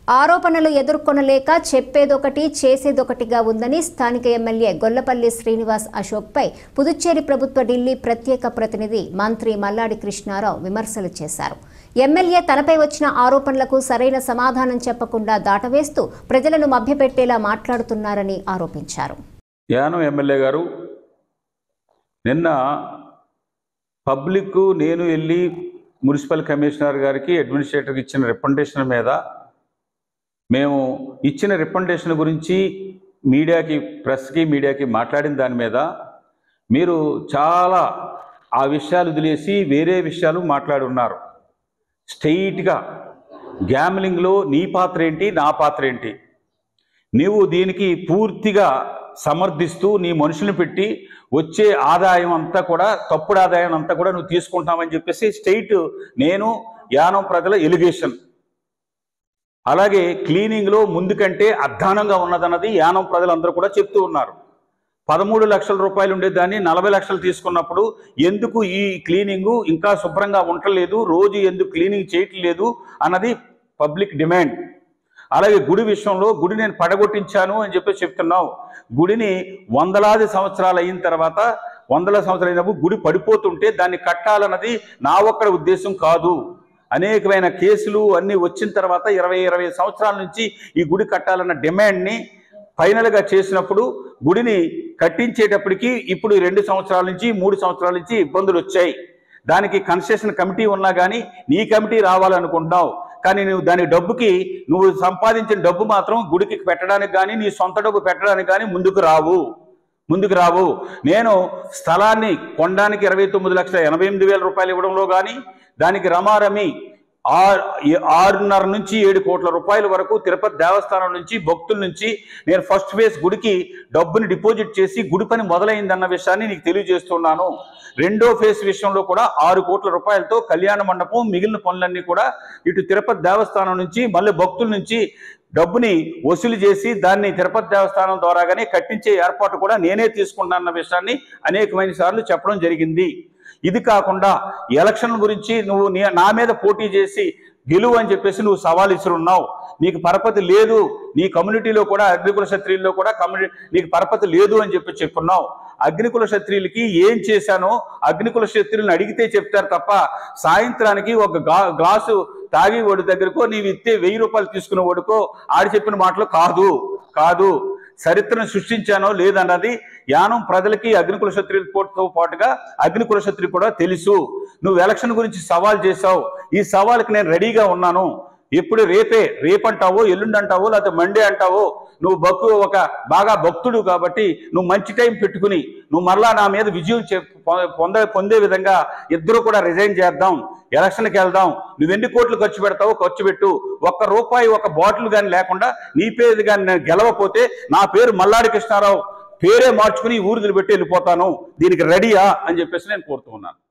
ఆరోపణలు ఎదుర్కొనలేక చెప్పేదొకటి చేసేదొకటిగా ఉందని స్థానిక ఎమ్మెల్యే గొల్లపల్లి శ్రీనివాస్ అశోక్పై పుదుచ్చేరి ప్రభుత్వ ఢిల్లీ ప్రత్యేక ప్రతినిధి మంత్రి మల్లాడి కృష్ణారావు విమర్శలు చేశారు ఎమ్మెల్యే తనపై వచ్చిన ఆరోపణలకు సరైన సమాధానం చెప్పకుండా దాటవేస్తూ ప్రజలను మభ్యపెట్టేలా మాట్లాడుతున్నారని ఆరోపించారు యానం ఎమ్మెల్యే గారు నిన్న పబ్లిక్ నేను వెళ్ళి మున్సిపల్ కమిషనర్ గారికి అడ్మినిస్ట్రేటర్కి ఇచ్చిన రిప్రజెంటేషన్ మీద మేము ఇచ్చిన రిప్రజెంటేషన్ గురించి మీడియాకి ప్రెస్కి మీడియాకి మాట్లాడిన దాని మీద మీరు చాలా ఆ విషయాలు వదిలేసి వేరే విషయాలు మాట్లాడున్నారు స్ట్రెయిట్గా గ్యామ్లింగ్లో నీ పాత్ర ఏంటి నా పాత్ర ఏంటి నీవు దీనికి పూర్తిగా సమర్థిస్తూ నీ మనుషులను పెట్టి వచ్చే ఆదాయం అంతా కూడా తప్పుడు ఆదాయం అంతా కూడా నువ్వు తీసుకుంటామని చెప్పేసి స్టేట్ నేను యానం ప్రజల ఎలిగేషన్ అలాగే క్లీనింగ్లో ముందు కంటే అధ్వానంగా ఉన్నదన్నది యానం ప్రజలందరూ కూడా చెప్తూ ఉన్నారు పదమూడు లక్షల రూపాయలు ఉండేదాన్ని నలభై లక్షలు తీసుకున్నప్పుడు ఎందుకు ఈ క్లీనింగు ఇంకా శుభ్రంగా ఉండలేదు రోజు ఎందుకు క్లీనింగ్ చేయట్లేదు అన్నది పబ్లిక్ డిమాండ్ అలాగే గుడి విషయంలో గుడి నేను పడగొట్టించాను అని చెప్పి చెప్తున్నావు గుడిని వందలాది సంవత్సరాలు అయిన తర్వాత వందల సంవత్సరాలు అయినప్పుడు గుడి పడిపోతుంటే దాన్ని కట్టాలన్నది నా ఒక్కడి ఉద్దేశం కాదు అనేకమైన కేసులు అన్నీ వచ్చిన తర్వాత ఇరవై ఇరవై సంవత్సరాల నుంచి ఈ గుడి కట్టాలన్న డిమాండ్ని ఫైనల్గా చేసినప్పుడు గుడిని కట్టించేటప్పటికి ఇప్పుడు ఈ రెండు సంవత్సరాల నుంచి మూడు సంవత్సరాల నుంచి ఇబ్బందులు వచ్చాయి దానికి కన్స్ట్రక్షన్ కమిటీ ఉన్నా కానీ నీ కమిటీ రావాలనుకుంటున్నావు కానీ నువ్వు దాని డబ్బుకి నువ్వు సంపాదించిన డబ్బు మాత్రం గుడికి పెట్టడానికి కానీ నీ సొంత డబ్బు పెట్టడానికి కానీ ముందుకు రావు ముందుకు రావు నేను స్థలాన్ని కొనడానికి ఇరవై తొమ్మిది లక్షల ఎనభై ఎనిమిది వేల రూపాయలు ఇవ్వడంలో కానీ దానికి రమారమి ఆరు ఆరున్నర నుంచి ఏడు కోట్ల రూపాయల వరకు తిరుపతి దేవస్థానం నుంచి భక్తుల నుంచి నేను ఫస్ట్ ఫేజ్ గుడికి డబ్బుని డిపాజిట్ చేసి గుడి పని మొదలైందన్న విషయాన్ని నీకు తెలియజేస్తున్నాను రెండో ఫేజ్ విషయంలో కూడా ఆరు కోట్ల రూపాయలతో కళ్యాణ మండపం మిగిలిన పనులన్నీ కూడా ఇటు తిరుపతి దేవస్థానం నుంచి మళ్ళీ భక్తుల నుంచి డబ్బుని వసూలు చేసి దాన్ని తిరుపతి దేవస్థానం ద్వారాగానే కట్టించే ఏర్పాటు కూడా నేనే తీసుకున్నానన్న విషయాన్ని అనేకమైన సార్లు చెప్పడం జరిగింది ఇది కాకుండా ఎలక్షన్ గురించి నువ్వు నీ- నా మీద పోటీ చేసి గెలువు అని చెప్పేసి నువ్వు సవాల్ ఇస్తున్నావు నీకు పరపతి లేదు నీ కమ్యూనిటీలో కూడా అగ్నికుల క్షత్రియుల్లో కూడా కమ్యూనిటీ నీకు పరపతి లేదు అని చెప్పి చెప్పున్నావు అగ్నికుల క్షత్రియులకి ఏం చేశానో అగ్నికుల క్షత్రియులను అడిగితే చెప్తారు తప్ప సాయంత్రానికి ఒక గా- గ్లాసు తాగి వాడి దగ్గరకో నీవు ఇస్తే వెయ్యి రూపాయలు తీసుకునే వాడుకో ఆడి చెప్పిన మాటలు కాదు కాదు చరిత్రను సృష్టించానో లేదన్నది యానం ప్రజలకి అగ్నికుల క్షత్రియులతో పాటుగా అగ్నికుల క్షత్రియులు కూడా తెలుసు నువ్వు ఎలక్షన్ గురించి సవాల్ చేశావు ఈ సవాల్కి నేను రెడీగా ఉన్నాను ఎప్పుడు రేపే రేపంటావో ఎల్లుండి అంటావో లేకపోతే మండే అంటావో నువ్వు భక్తు ఒక బాగా భక్తుడు కాబట్టి నువ్వు మంచి టైం పెట్టుకుని నువ్వు మరలా నా మీద విజయం చె- పొ- పొంద పొందే విధంగా ఇద్దరు కూడా రిజైన్ చేద్దాం ఎలక్షన్కి వెళ్దాం నువ్వు ఎన్ని కోట్లు ఖర్చు పెడతావో ఖర్చు పెట్టు ఒక్క రూపాయి ఒక బాటిల్ కానీ లేకుండా నీ పేరు కానీ నేను గెలవపోతే నా పేరు మల్లాడి కృష్ణారావు పేరే మార్చుకుని ఊరు పెట్టి వెళ్ళిపోతాను దీనికి రెడీయా అని చెప్పేసి నేను కోరుతూ ఉన్నాను